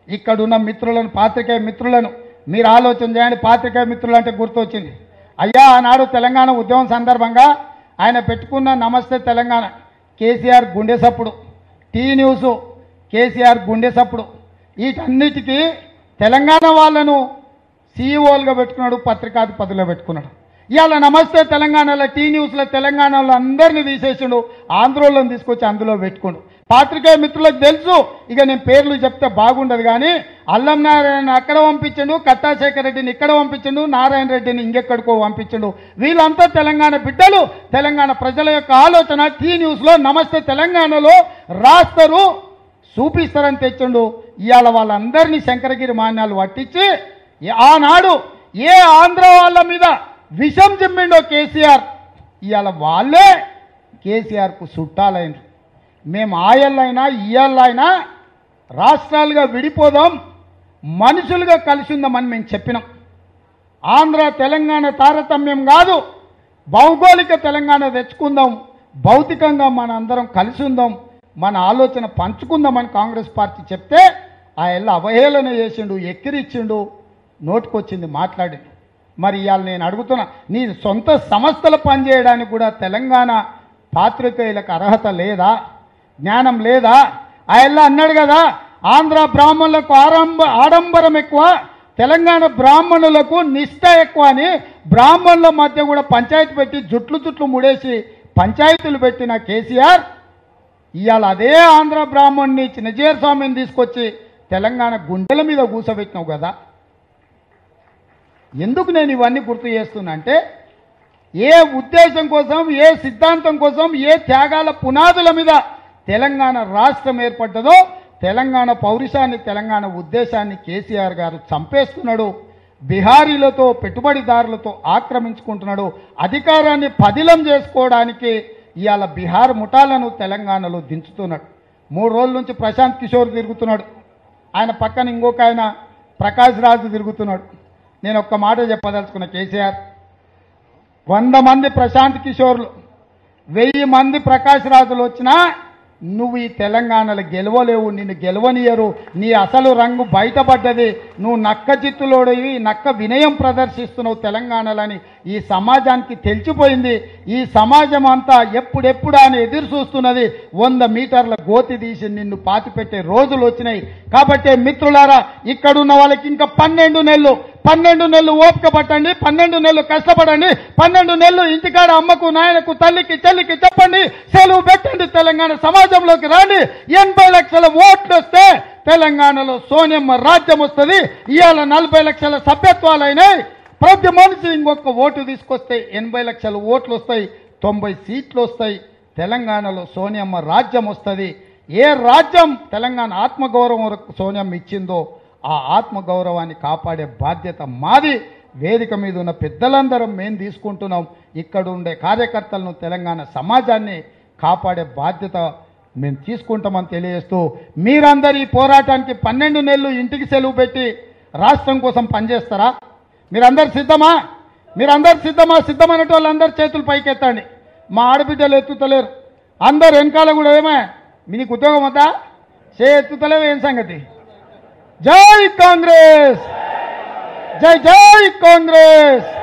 ఇక్కడున్న మిత్రులను పాత్రికేయ మిత్రులను మీరు ఆలోచన చేయండి పాత్రికేయ మిత్రులు అంటే గుర్తొచ్చింది అయ్యా ఆనాడు తెలంగాణ ఉద్యమం సందర్భంగా ఆయన పెట్టుకున్న నమస్తే తెలంగాణ కేసీఆర్ గుండె సప్పుడు టీ న్యూస్ కేసీఆర్ గుండె సప్పుడు వీటన్నిటికీ తెలంగాణ వాళ్ళను సీఈఓలుగా పెట్టుకున్నాడు పత్రికాధిపతిలో పెట్టుకున్నాడు ఇవాళ నమస్తే తెలంగాణలో టీ న్యూస్లో తెలంగాణలో అందరినీ తీసేసిండు ఆంధ్రోళ్ళని తీసుకొచ్చి అందులో పెట్టుకోండు పాత్రికేయ మిత్రులకు తెలుసు ఇక నేను పేర్లు చెప్తే బాగుండదు కానీ అల్లం నారాయణ అక్కడ పంపించండు కట్టాశేఖర్ రెడ్డిని ఇక్కడ పంపించండు నారాయణ రెడ్డిని ఇంకెక్కడికో పంపించండు వీళ్ళంతా తెలంగాణ బిడ్డలు తెలంగాణ ప్రజల యొక్క ఆలోచన టీ న్యూస్లో నమస్తే తెలంగాణలో రాస్తారు చూపిస్తారని తెచ్చిండు ఇవాళ వాళ్ళందరినీ శంకరగిరి మాన్యాలు పట్టించి ఏ- ఆనాడు ఏ ఆంధ్ర వాళ్ళ మీద విషం చిమ్మిండో కేసీఆర్ ఇవాళ వాళ్ళే కేసీఆర్కు చుట్టాలైనరు మేము ఆయల్లైనా ఇయ్యాలైనా రాష్ట్రాలుగా విడిపోదాం మనుషులుగా కలిసి ఉందామని మేము చెప్పినాం ఆంధ్ర తెలంగాణ తారతమ్యం కాదు భౌగోళిక తెలంగాణ తెచ్చుకుందాం భౌతికంగా మన అందరం కలిసి ఉందాం మన ఆలోచన పంచుకుందామని కాంగ్రెస్ పార్టీ చెప్తే ఆ ఎల్ల అవహేళన చేసిండు ఎక్కిరిచ్చిండు నోటుకొచ్చింది మాట్లాడి మరి ఇవాళ నేను అడుగుతున్నా నీ సొంత సంస్థలు పనిచేయడానికి కూడా తెలంగాణ పాత్రికేయులకు అర్హత లేదా జ్ఞానం లేదా ఆ ఎల్ల అన్నాడు కదా ఆంధ్ర బ్రాహ్మణులకు ఆరంభ ఆడంబరం ఎక్కువ తెలంగాణ బ్రాహ్మణులకు నిష్ట ఎక్కువ అని బ్రాహ్మణుల మధ్య కూడా పంచాయతీ పెట్టి జుట్లు జుట్లు ముడేసి పంచాయతీలు పెట్టిన కేసీఆర్ ఇవాళ అదే ఆంధ్ర బ్రాహ్మణ్ణి చిన్నజీర స్వామిని తీసుకొచ్చి తెలంగాణ గుండెల మీద కూసబెట్టినావు కదా ఎందుకు నేను ఇవన్నీ గుర్తు చేస్తున్నా అంటే ఏ ఉద్దేశం కోసం ఏ సిద్ధాంతం కోసం ఏ త్యాగాల పునాదుల మీద తెలంగాణ రాష్ట్రం ఏర్పడ్డదో తెలంగాణ పౌరుషాన్ని తెలంగాణ ఉద్దేశాన్ని కేసీఆర్ గారు చంపేస్తున్నాడు బిహారీలతో పెట్టుబడిదారులతో ఆక్రమించుకుంటున్నాడు అధికారాన్ని పదిలం చేసుకోవడానికి ఇవాళ బీహార్ ముఠాలను తెలంగాణలో దించుతున్నాడు మూడు రోజుల నుంచి ప్రశాంత్ కిషోర్ తిరుగుతున్నాడు ఆయన పక్కన ఇంకొక ఆయన ప్రకాష్ రాజు తిరుగుతున్నాడు నేను ఒక్క మాట చెప్పదలుచుకున్న కేసీఆర్ వంద మంది ప్రశాంత్ కిషోర్లు వెయ్యి మంది ప్రకాష్ రాజులు వచ్చినా నువ్వు ఈ తెలంగాణలో గెలవలేవు నిన్ను గెలవనియరు నీ అసలు రంగు బయటపడ్డది నువ్వు నక్క చిత్తులోడివి నక్క వినయం ప్రదర్శిస్తున్నావు తెలంగాణలని ఈ సమాజానికి తెలిసిపోయింది ఈ సమాజం అంతా ఎప్పుడెప్పుడు అని ఎదురు చూస్తున్నది వంద మీటర్ల గోతి తీసి నిన్ను పాతిపెట్టే రోజులు వచ్చినాయి కాబట్టి మిత్రులారా ఇక్కడున్న వాళ్ళకి ఇంకా పన్నెండు నెలలు పన్నెండు నెలలు ఓపిక పట్టండి పన్నెండు నెలలు కష్టపడండి పన్నెండు నెలలు ఇంటికాడ అమ్మకు నాయనకు తల్లికి చెల్లికి చెప్పండి సెలవు పెట్టండి తెలంగాణ సమాజంలోకి రండి ఎనభై లక్షల ఓట్లు వస్తే తెలంగాణలో సోనియమ్మ రాజ్యం వస్తుంది ఇవాళ నలభై లక్షల సభ్యత్వాలు అయినాయి ప్రతి మనిషి ఇంకొక ఓటు తీసుకొస్తే ఎనభై లక్షల ఓట్లు వస్తాయి తొంభై సీట్లు వస్తాయి తెలంగాణలో సోనియమ్మ రాజ్యం వస్తుంది ఏ రాజ్యం తెలంగాణ ఆత్మగౌరవం వరకు సోనియమ్మ ఇచ్చిందో ఆ ఆత్మగౌరవాన్ని కాపాడే బాధ్యత మాది వేదిక మీద ఉన్న పెద్దలందరం మేము తీసుకుంటున్నాం ఇక్కడ ఉండే కార్యకర్తలను తెలంగాణ సమాజాన్ని కాపాడే బాధ్యత మేము తీసుకుంటామని తెలియజేస్తూ మీరందరూ ఈ పోరాటానికి పన్నెండు నెలలు ఇంటికి సెలవు పెట్టి రాష్ట్రం కోసం పనిచేస్తారా మీరందరు సిద్ధమా మీరందరు సిద్ధమా సిద్ధమైన వాళ్ళందరూ చేతులు పైకెత్తండి మా ఆడబిడ్డలు ఎత్తుతలేరు అందరు వెనకాల కూడా ఏమే మీకు ఉద్యోగం వద్దా చే ఎత్తుతలేవు ఏం సంగతి జై కాంగ్రెస్ జై జై కాంగ్రెస్